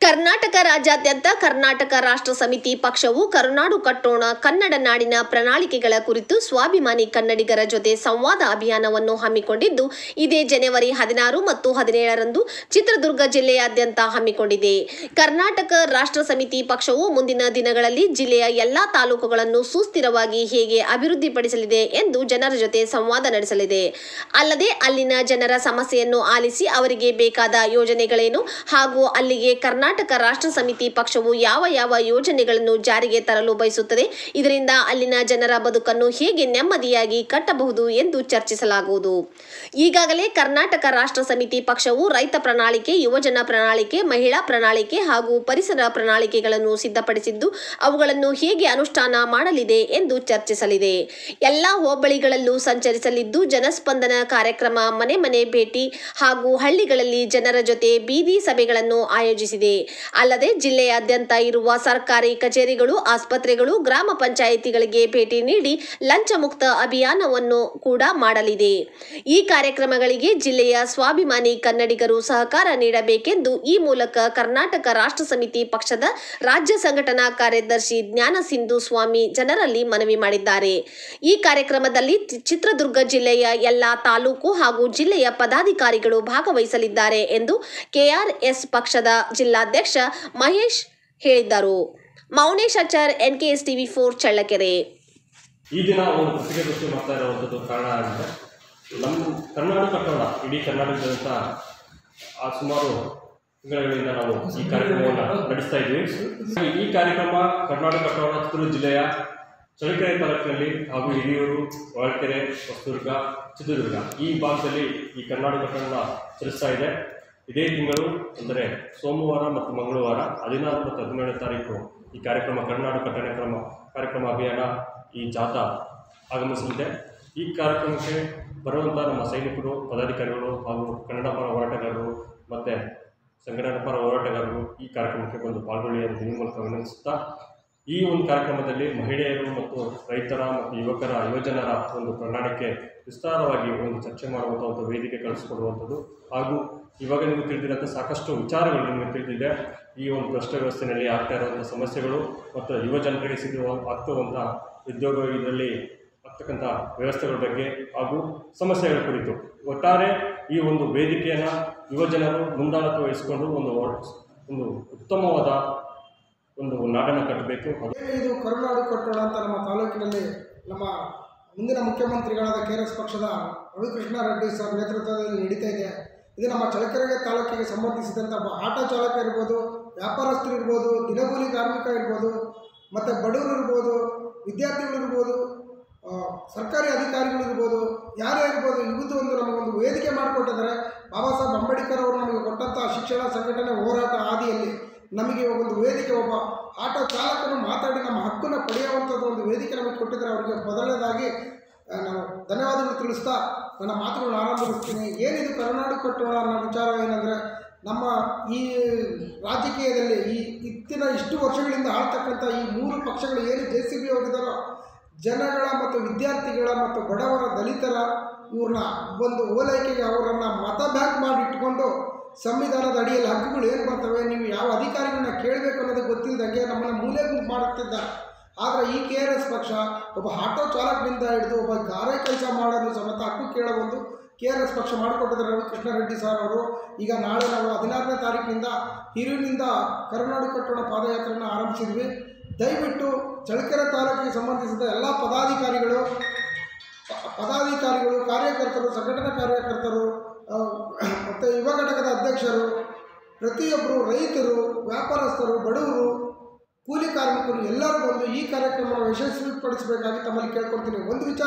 ಕರ್ನಾಟಕ ರಾಜ್ಯಾದ್ಯಂತ ಕರ್ನಾಟಕ ರಾಷ್ಟ್ರ ಸಮಿತಿ ಪಕ್ಷವು ಕರುನಾಡು ಕಟ್ಟೋಣ ಕನ್ನಡ ನಾಡಿನ ಪ್ರಣಾಳಿಕೆಗಳ ಕುರಿತು ಸ್ವಾಭಿಮಾನಿ ಕನ್ನಡಿಗರ ಜೊತೆ ಸಂವಾದ ಅಭಿಯಾನವನ್ನು ಹಮ್ಮಿಕೊಂಡಿದ್ದು ಇದೇ ಜನವರಿ ಹದಿನಾರು ಮತ್ತು ಹದಿನೇಳರಂದು ಚಿತ್ರದುರ್ಗ ಜಿಲ್ಲೆಯಾದ್ಯಂತ ಹಮ್ಮಿಕೊಂಡಿದೆ ಕರ್ನಾಟಕ ರಾಷ್ಟ್ರ ಸಮಿತಿ ಪಕ್ಷವು ಮುಂದಿನ ದಿನಗಳಲ್ಲಿ ಜಿಲ್ಲೆಯ ಎಲ್ಲಾ ತಾಲೂಕುಗಳನ್ನು ಸುಸ್ಥಿರವಾಗಿ ಹೇಗೆ ಅಭಿವೃದ್ಧಿಪಡಿಸಲಿದೆ ಎಂದು ಜನರ ಜೊತೆ ಸಂವಾದ ನಡೆಸಲಿದೆ ಅಲ್ಲದೆ ಅಲ್ಲಿನ ಜನರ ಸಮಸ್ಯೆಯನ್ನು ಆಲಿಸಿ ಅವರಿಗೆ ಬೇಕಾದ ಯೋಜನೆಗಳೇನು ಹಾಗೂ ಅಲ್ಲಿಗೆ ಕರ್ನಾಟಕ ರಾಷ್ಟ್ರ ಸಮಿತಿ ಪಕ್ಷವು ಯಾವ ಯಾವ ಯೋಜನೆಗಳನ್ನು ಜಾರಿಗೆ ತರಲು ಬಯಸುತ್ತದೆ ಇದರಿಂದ ಅಲ್ಲಿನ ಜನರ ಬದುಕನ್ನು ಹೇಗೆ ನೆಮ್ಮದಿಯಾಗಿ ಕಟ್ಟಬಹುದು ಎಂದು ಚರ್ಚಿಸಲಾಗುವುದು ಈಗಾಗಲೇ ಕರ್ನಾಟಕ ರಾಷ್ಟ್ರ ಸಮಿತಿ ಪಕ್ಷವು ರೈತ ಪ್ರಣಾಳಿಕೆ ಯುವಜನ ಪ್ರಣಾಳಿಕೆ ಮಹಿಳಾ ಪ್ರಣಾಳಿಕೆ ಹಾಗೂ ಪರಿಸರ ಪ್ರಣಾಳಿಕೆಗಳನ್ನು ಸಿದ್ಧಪಡಿಸಿದ್ದು ಅವುಗಳನ್ನು ಹೇಗೆ ಅನುಷ್ಠಾನ ಮಾಡಲಿದೆ ಎಂದು ಚರ್ಚಿಸಲಿದೆ ಎಲ್ಲ ಹೋಬಳಿಗಳಲ್ಲೂ ಸಂಚರಿಸಲಿದ್ದು ಜನಸ್ಪಂದನ ಕಾರ್ಯಕ್ರಮ ಮನೆ ಮನೆ ಭೇಟಿ ಹಾಗೂ ಹಳ್ಳಿಗಳಲ್ಲಿ ಜನರ ಜೊತೆ ಬೀದಿ ಸಭೆಗಳನ್ನು ಆಯೋಜಿಸಿದೆ ಅಲ್ಲದೆ ಜಿಲ್ಲೆಯಾದ್ಯಂತ ಇರುವ ಸರ್ಕಾರಿ ಕಚೇರಿಗಳು ಆಸ್ಪತ್ರೆಗಳು ಗ್ರಾಮ ಪಂಚಾಯಿತಿಗಳಿಗೆ ಭೇಟಿ ನೀಡಿ ಲಂಚ ಮುಕ್ತ ಅಭಿಯಾನವನ್ನು ಕೂಡ ಮಾಡಲಿದೆ ಈ ಕಾರ್ಯಕ್ರಮಗಳಿಗೆ ಜಿಲ್ಲೆಯ ಸ್ವಾಭಿಮಾನಿ ಕನ್ನಡಿಗರು ಸಹಕಾರ ನೀಡಬೇಕೆಂದು ಈ ಮೂಲಕ ಕರ್ನಾಟಕ ರಾಷ್ಟ್ರ ಸಮಿತಿ ಪಕ್ಷದ ರಾಜ್ಯ ಸಂಘಟನಾ ಕಾರ್ಯದರ್ಶಿ ಜ್ಞಾನ ಸಿಂಧು ಸ್ವಾಮಿ ಜನರಲ್ಲಿ ಮನವಿ ಮಾಡಿದ್ದಾರೆ ಈ ಕಾರ್ಯಕ್ರಮದಲ್ಲಿ ಚಿ- ಚಿತ್ರದುರ್ಗ ಜಿಲ್ಲೆಯ ಎಲ್ಲ ತಾಲೂಕು ಹಾಗೂ ಜಿಲ್ಲೆಯ ಪದಾಧಿಕಾರಿಗಳು ಭಾಗವಹಿಸಲಿದ್ದಾರೆ ಎಂದು ಕೆಆರ್ಎಸ್ ಪಕ್ಷದ ಜಿಲ್ಲಾಧ್ಯಕ್ಷ ಮಹೇಶ್ ಹೇಳಿದ್ದರು Mounesh Achar NKS TV four Challakere ಈ ದಿನ ಒಂದು ಪತ್ರಿಕಾಗೋಷ್ಠಿ ಮಾಡ್ತಾ ಇರುವಂಥದ್ದು ಕಾರಣ ಆಗಿದೆ ನಮ್ಮ ಕರ್ನಾಟಕ ಕಟ್ಟೋಣ ಇಡೀ ಕರ್ನಾಟಕದಂತ ಆ ಸುಮಾರು ತಿಂಗಳುಗಳಿಂದ ನಾವು ಈ ಕಾರ್ಯಕ್ರಮವನ್ನು ನಡೆಸ್ತಾ ಇದ್ದೀವಿ ಈ ಕಾರ್ಯಕ್ರಮ ಕರ್ನಾಟಕ ಕಟ್ಟೋಣ ಚಿತ್ರದುರ್ಗ ಜಿಲ್ಲೆಯ ಚಳ್ಳಕೆರೆ ತಾಲೂಕಿನಲ್ಲಿ ಹಾಗೂ ಹಿರಿಯೂರು ಹೊಳಕೆರೆ ಹೊಸದುರ್ಗ ಚಿತ್ರದುರ್ಗ ಈ ಭಾಗದಲ್ಲಿ ಈ ಕರ್ನಾಟಕ ಕಟ್ಟೋಣ ಚಲಿಸ್ತಾ ಇದೆ ಇದೇ ತಿಂಗಳು ಅಂದರೆ ಸೋಮವಾರ ಮತ್ತು ಮಂಗಳವಾರ ಹದಿನಾರು ಮತ್ತು ಹದಿನೇಳನೇ ತಾರೀಕು ಈ ಕಾರ್ಯಕ್ರಮ ಕರ್ನಾಟಕ ಕಟ್ಟಣ ಕ್ರಮ ಕಾರ್ಯಕ್ರಮ ಅಭಿಯಾನ ಈ ಜಾಥಾ ಆಗಮಿಸಲಿದೆ ಈ ಕಾರ್ಯಕ್ರಮಕ್ಕೆ ಬರುವಂಥ ನಮ್ಮ ಸೈನಿಕರು ಪದಾಧಿಕಾರಿಗಳು ಹಾಗೂ ಕನ್ನಡ ಪರ ಹೋರಾಟಗಾರರು ಮತ್ತು ಸಂಘಟನಾ ಪರ ಹೋರಾಟಗಾರರು ಈ ಕಾರ್ಯಕ್ರಮಕ್ಕೆ ಬಂದು ಪಾಲ್ಗೊಳ್ಳಿ ಎಂದು ಈ ಮೂಲಕ ವಿನಂತಿಸುತ್ತಾ ಈ ಒಂದು ಕಾರ್ಯಕ್ರಮದಲ್ಲಿ ಮಹಿಳೆಯರು ಮತ್ತು ರೈತರ ಮತ್ತು ಯುವಕರ ಯುವಜನರ ಒಂದು ಪ್ರಣಾಳಿಕೆ ವಿಸ್ತಾರವಾಗಿ ಒಂದು ಚರ್ಚೆ ಮಾಡುವಂಥ ಒಂದು ವೇದಿಕೆ ಕಳಿಸಿಕೊಡುವಂಥದ್ದು ಹಾಗೂ ಇವಾಗ ನಿಮಗೆ ತಿಳಿದಿರೋಂಥ ಸಾಕಷ್ಟು ವಿಚಾರಗಳು ನಿಮಗೆ ತಿಳಿದಿದೆ ಈ ಒಂದು ಭ್ರಷ್ಟ ವ್ಯವಸ್ಥೆಯಲ್ಲಿ ಆಗ್ತಾ ಇರುವಂಥ ಸಮಸ್ಯೆಗಳು ಮತ್ತು ಯುವ ಜನರಿಗೆ ಸಿಗುವ ಆಗ್ತಿರುವಂಥ ಉದ್ಯೋಗ ಇದರಲ್ಲಿ ಆಗ್ತಕ್ಕಂಥ ವ್ಯವಸ್ಥೆಗಳ ಬಗ್ಗೆ ಹಾಗೂ ಸಮಸ್ಯೆಗಳ ಕುರಿತು ಒಟ್ಟಾರೆ ಈ ಒಂದು ವೇದಿಕೆಯನ್ನು ಯುವ ಜನರು ಮುಂದಾಳತ್ವ ವಹಿಸಿಕೊಂಡು ಒಂದು ಒಂದು ಉತ್ತಮವಾದ ಒಂದು ನಾಡನ್ನು ಕಟ್ಟಬೇಕು ಹಾಗೂ ಏನು ಇದು ಕರುನಾಡು ಕಟ್ಟೋಣ ಅಂತ ನಮ್ಮ ತಾಲೂಕಿನಲ್ಲಿ ನಮ್ಮ ಮುಂದಿನ ಮುಖ್ಯಮಂತ್ರಿಗಳಾದ ಕೆ ಆರ್ ಎಸ್ ಪಕ್ಷದ ರವಿಕೃಷ್ಣ ರೆಡ್ಡಿ ಸರ್ ನೇತೃತ್ವದಲ್ಲಿ ನಡೀತಾ ಇದೆ ಇದು ನಮ್ಮ ಚಳ್ಳಕೆರೆ ತಾಲೂಕಿಗೆ ಸಂಬಂಧಿಸಿದಂಥ ಒಬ್ಬ ಆಟೋ ಚಾಲಕ ಇರ್ಬೋದು ವ್ಯಾಪಾರಸ್ಥರು ಇರ್ಬೋದು ದಿನಗೂಲಿ ಕಾರ್ಮಿಕ ಇರ್ಬೋದು ಮತ್ತು ಬಡವರು ಇರ್ಬೋದು ವಿದ್ಯಾರ್ಥಿಗಳು ಇರ್ಬೋದು ಆ, ಸರ್ಕಾರಿ ಅಧಿಕಾರಿಗಳು ಇರ್ಬೋದು ಯಾರೇ ಇರ್ಬೋದು ಇವತ್ತು ಒಂದು ನಮಗೊಂದು ವೇದಿಕೆ ಮಾಡಿಕೊಟ್ಟಿದ್ದಾರೆ ಬಾಬಾ ಸಾಹೇಬ್ ಅಂಬೇಡ್ಕರ್ ಅವರು ನಮಗೆ ಕೊಟ್ಟಂಥ ಶಿಕ್ಷಣ ಸಂಘಟನೆ ಹೋರಾಟ ಹಾದಿಯಲ್ಲಿ ನಮಗೆ ಒಂದು ವೇದಿಕೆ ಒಬ್ಬ ಆಟೋ ಚಾಲಕನು ಮಾತಾಡಿ ನಮ್ಮ ಹಕ್ಕನ್ನು ಪಡೆಯುವಂಥದ್ದು ಒಂದು ವೇದಿಕೆ ನಮಗೆ ಕೊಟ್ಟಿದ್ದಾರೆ ಅವರಿಗೆ ಮೊದಲನೇದಾಗಿ ಆ, ನಾನು ಧನ್ಯವಾದಗಳು ತಿಳಿಸ್ತಾ ನನ್ನ ಮಾತುಗಳನ್ನು ಆರಂಭಿಸ್ತೀನಿ ಏನಿದು ಕರುನಾಡು ಕಟ್ಟೋಣ ಅನ್ನೋ ವಿಚಾರ ಏನಂದರೆ ನಮ್ಮ ಈ ರಾಜಕೀಯದಲ್ಲಿ ಈ ಇತ್ತಿನ ಇಷ್ಟು ವರ್ಷಗಳಿಂದ ಆಳ್ತಕ್ಕಂಥ ಈ ಮೂರು ಪಕ್ಷಗಳು ಏನು ಜೆ ಸಿ ಬಿ ಹೋಗಿದ್ದಾರೋ ಜನಗಳ ಮತ್ತು ವಿದ್ಯಾರ್ಥಿಗಳ ಮತ್ತು ಬಡವರ ದಲಿತರ ಇವ್ರನ್ನ ಒಂದು ಓಲೈಕೆಗೆ ಅವರನ್ನು ಮತ ಬ್ಯಾಂಕ್ ಮಾಡಿ ಇಟ್ಕೊಂಡು ಸಂವಿಧಾನದ ಅಡಿಯಲ್ಲಿ ಹಕ್ಕುಗಳು ಏನು ಬರ್ತವೆ ನೀವು ಯಾವ ಅಧಿಕಾರಿಗಳನ್ನ ಕೇಳಬೇಕು ಅನ್ನೋದು ಗೊತ್ತಿಲ್ಲದಂಗೆ ನಮ್ಮನ್ನು ಮೂಲೆ ಗುಂಪು ಮಾಡುತ್ತಿದ್ದಾರೆ ಆದರೆ ಈ ಕೆ ಆರ್ ಎಸ್ ಪಕ್ಷ ಒಬ್ಬ ಆಟೋ ಚಾಲಕನಿಂದ ಹಿಡಿದು ಒಬ್ಬ ಗಾರೆ ಕೆಲಸ ಮಾಡೋದು ಸಮೇತ ಹಕ್ಕು ಕೇಳೋ ಒಂದು ಕೆ ಆರ್ ಎಸ್ ಪಕ್ಷ ಮಾಡಿಕೊಟ್ಟಿದ್ದಾರೆ ರವಿಕೃಷ್ಣ ರೆಡ್ಡಿ ಸರ್ ಅವರು ಈಗ ನಾಳೆ ನಾವು ಹದಿನಾರನೇ ತಾರೀಕಿನಿಂದ ಹಿರಿಯೂರಿನಿಂದ ಕರುನಾಡು ಕಟ್ಟೋಣ ಪಾದಯಾತ್ರೆಯನ್ನು ಆರಂಭಿಸಿದ್ವಿ ದಯವಿಟ್ಟು ಚಳ್ಳಕೆರೆ ತಾಲೂಕಿಗೆ ಸಂಬಂಧಿಸಿದ ಎಲ್ಲ ಪದಾಧಿಕಾರಿಗಳು ಪ- ಪದಾಧಿಕಾರಿಗಳು ಕಾರ್ಯಕರ್ತರು ಸಂಘಟನಾ ಕಾರ್ಯಕರ್ತರು ಆ, ಮತ್ತು ಯುವ ಘಟಕದ ಅಧ್ಯಕ್ಷರು ಪ್ರತಿಯೊಬ್ಬರು ರೈತರು ವ್ಯಾಪಾರಸ್ಥರು ಬಡವರು ಕೂಲಿ ಕಾರ್ಮಿಕರು ಎಲ್ಲರೂ ಬಂದು ಈ ಕಾರ್ಯಕ್ರಮವನ್ನು ಯಶಸ್ವಿಪಡಿಸಬೇಕಾಗಿ ತಮ್ಮಲ್ಲಿ ಕೇಳ್ಕೊಳ್ತೀನಿ ಒಂದು ವಿಚಾರ